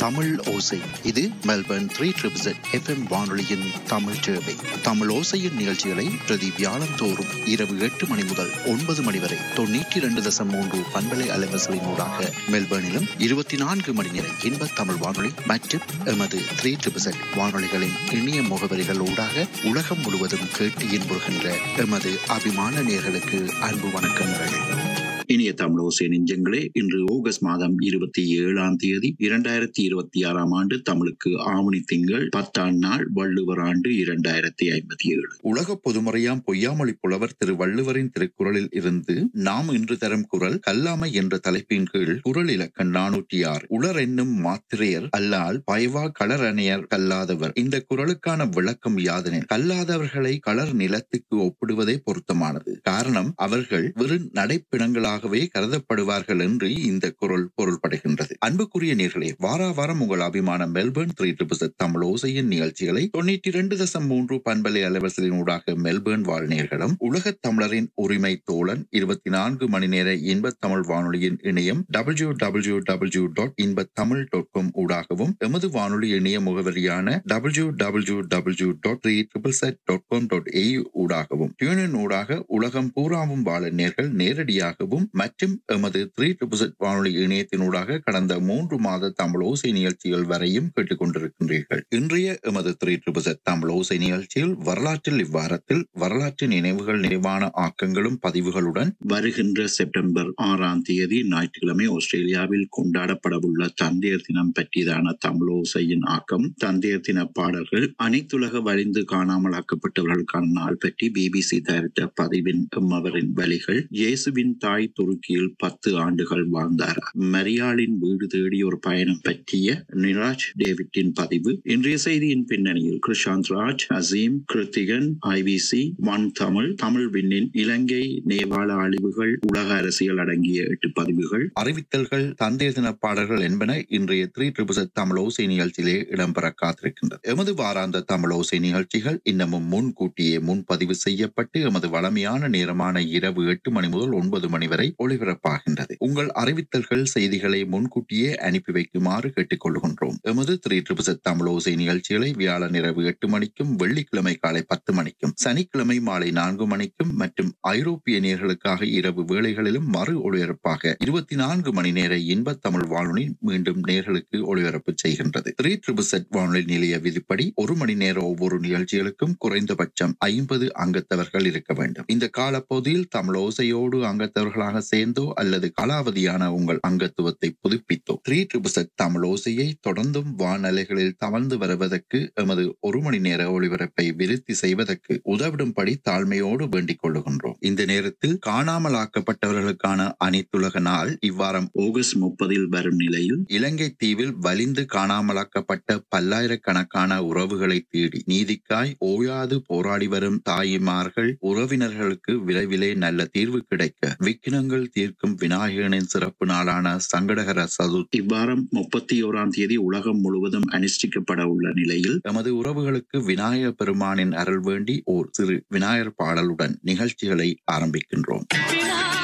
தமிழ் ஓசை இது Melbourne three triple FM வானொலியின் தமிழ் சேவை தமிழ் ஓசையின் நிகழ்ச்சிகளை பிரதி வியாழம் தோறும் இரவு எட்டு மணி முதல் ஒன்பது மணி வரை தொண்ணூற்றி இரண்டு தசம் மூன்று பண்பலை அலைவசலின் ஊடாக மெல்பர்னிலும் இருபத்தி நான்கு மணி நேர இன்ப தமிழ் வானொலி மற்றும் எமது த்ரீ ட்ரிபிள் வானொலிகளின் இணைய முகவரிகள் ஊடாக உலகம் முழுவதும் கேட்டு இன்புறுகின்ற எமது அபிமான நேர்களுக்கு அன்பு வணக்கங்கள் இனிய தமிழோசை நெஞ்சங்களே இன்று ஆகஸ்ட் மாதம் இருபத்தி ஏழாம் தேதி இரண்டாயிரத்தி இருபத்தி ஆறாம் ஆண்டு தமிழுக்கு ஆவணி திங்கள் பத்தாம் நாள் வள்ளுவர் ஆண்டு இரண்டாயிரத்தி ஐம்பத்தி ஏழு உலக பொதுமறையாம் பொய்யாமொழி புலவர் திரு வள்ளுவரின் திருக்குறளில் இருந்து நாம் இன்று தரும் குரல் கல்லாமை என்ற தலைப்பின் கீழ் குரல் இலக்கண் நானூற்றி ஆறு உலர் என்னும் மாத்திரையர் அல்லால் பயவா களரணையர் கல்லாதவர் இந்த குரலுக்கான விளக்கம் யாதெனில் கல்லாதவர்களை களர் நிலத்துக்கு ஒப்பிடுவதே பொருத்தமானது காரணம் அவர்கள் வெறும் நடைப்பிணங்களாகவே கருதப்படுவார்கள் என்று இந்த குரல் பொருள்படுகின்றது அன்புக்குரிய நேர்களே வாரா வாரம் உங்கள் அபிமான மெல்பர்ன் த்ரீ ட்ரிபிள் தமிழ் ஓசையின் நிகழ்ச்சிகளை தொண்ணூற்றி இரண்டு தசம் மூன்று பண்பலை அலைவரிசலின் ஊடாக மெல்பர்ன் வாழ் நேர்களும் உலகத் தமிழரின் உரிமை தோழன் இருபத்தி நான்கு மணி நேர இன்பத் தமிழ் வானொலியின் இணையம் டபிள்யூ டபிள்யூ டபிள்யூ டாட் இன்பத் தமிழ் டாட் காம் ஊடாகவும் எமது வானொலி இணைய முகவரியான W W W dot three triple Z dot com dot AU ஊடாகவும் டியூனின் ஊடாக உலகம் பூராவும் வாழ நேர்கள் நேரடியாகவும் மற்றும் எமது த்ரீ ட்ரிபிள் செட் வானொலி இணையத்தினூடாக கடந்த மூன்று மாத தமிழ் ஓசை நிகழ்ச்சிகள் வரையும் கேட்டுக்கொண்டிருக்கின்றீர்கள் இன்றைய எமது த்ரீ ட்ரிபிள் செட் தமிழ் ஓசை நிகழ்ச்சியில் வரலாற்றில் இவ்வாரத்தில் வரலாற்று நினைவுகள் நிறைவான ஆக்கங்களும் பதிவுகளுடன் வருகின்ற செப்டம்பர் ஆறாம் தேதி ஞாயிற்றுக்கிழமை ஆஸ்திரேலியாவில் கொண்டாடப்படவுள்ள தந்தையர் தினம் பற்றியதான தமிழோசையின் ஆக்கம் தந்தையர் தின பாடல்கள் அனைத்துலக வழிந்து காணாமலாக்கப்பட்டவர்களுக்கான நாள் பற்றி பிபிசி தயாரித்த பதிவின் எம்மவரின் வழிகள் இயேசுவின் தாய் துருக்கியில் பத்து ஆண்டுகள் வாழ்ந்தார் மரியாளின் வீடு தேடி ஒரு பயணம் பற்றிய நிராஜ் டேவிட்டின் பதிவு இன்றைய செய்தியின் பின்னணியில் கிருஷாந்த் ராஜ் அசீம் கிருத்திகன் ஐபிசி ஒன் தமிழ் தமிழ் விண்ணின் இலங்கை நேபாள அழிவுகள் உலக அரசியல் அடங்கிய எட்டு பதிவுகள் அறிவித்தல்கள் தந்தைய தின பாடல்கள் என்பன இன்றைய த்ரீ ட்ரிபிள் தமிழ் ஓசை நிகழ்ச்சியிலே இடம்பெற காத்திருக்கின்றது எமது வாராந்த தமிழ் ஓசை நிகழ்ச்சிகள் இன்னமும் முன்கூட்டியே முன்பதிவு செய்யப்பட்டு எமது வளமையான நேரமான இரவு எட்டு மணி முதல் ஒன்பது மணி வரை ஒளிபரப்பாகின்றது உங்கள் அறிவித்தல்கள் செய்திகளை முன்கூட்டியே அனுப்பி வைக்குமாறு கேட்டுக்கொள்கின்றோம் எமது த்ரீ ட்ரிபிள் தமிழ் ஓசை நிகழ்ச்சிகளை வியாழன் இரவு எட்டு மணிக்கும் வெள்ளிக்கிழமை காலை பத்து மணிக்கும் சனிக்கிழமை மாலை நான்கு மணிக்கும் மற்றும் ஐரோப்பிய நேர்களுக்காக இரவு வேளைகளிலும் மறு ஒளிபரப்பாக இருபத்தி நான்கு மணி நேர இன்ப தமிழ் வானொலி மீண்டும் நேர்களுக்கு ஒளிபரப்பு செய்கின்றது த்ரீ ட்ரிபிள் செட் வானொலி நிலைய விதிப்படி ஒரு மணி நேர ஒவ்வொரு நிகழ்ச்சிகளுக்கும் குறைந்தபட்சம் ஐம்பது அங்கத்தவர்கள் இருக்க வேண்டும் இந்த காலப்பகுதியில் தமிழ் ஓசையோடு அங்கத்தவர்களாக சேர்ந்தோ அல்லது காலாவதியான உங்கள் அங்கத்துவத்தை புதுப்பித்தோ த்ரீ ட்ரிபிள் செட் தமிழ் ஓசையை தொடர்ந்தும் வானலைகளில் தவழ்ந்து வருவதற்கு எமது ஒரு மணி நேர ஒளிபரப்பை விருத்தி செய்வதற்கு உதவிடும்படி தாழ்மையோடு வேண்டிக் கொள்ளுகின்றோம் இந்த நேரத்தில் காணாமலாக்கப்பட்டவர்களுக்கான அனைத்துலக நாள் இவ்வாரம் ஆகஸ்ட் முப்பதில் வரும் நிலையில் இலங்கை தீவில் வலிந்து காணாமலாக்கப்பட்ட பல்லாயிரக்கணக்கான உறவுகளை தேடி நீதிக்காய் ஓயாது போராடி வரும் தாய்மார்கள் உறவினர்களுக்கு விரைவிலே நல்ல தீர்வு கிடைக்க விக்கினங்கள் தீர்க்கும் விநாயகனின் சிறப்பு நாளான சங்கடகர சதுர்த்தி இவ்வாரம் முப்பத்தி ஓராம் தேதி உலகம் முழுவதும் அனுஷ்டிக்கப்பட உள்ள நிலையில் எமது உறவுகளுக்கு விநாயக பெருமானின் அருள் வேண்டி ஓர் சிறு விநாயகர் பாடலுடன் நிகழ்ச்சிகளை ஆரம்பிக்கின்றோம்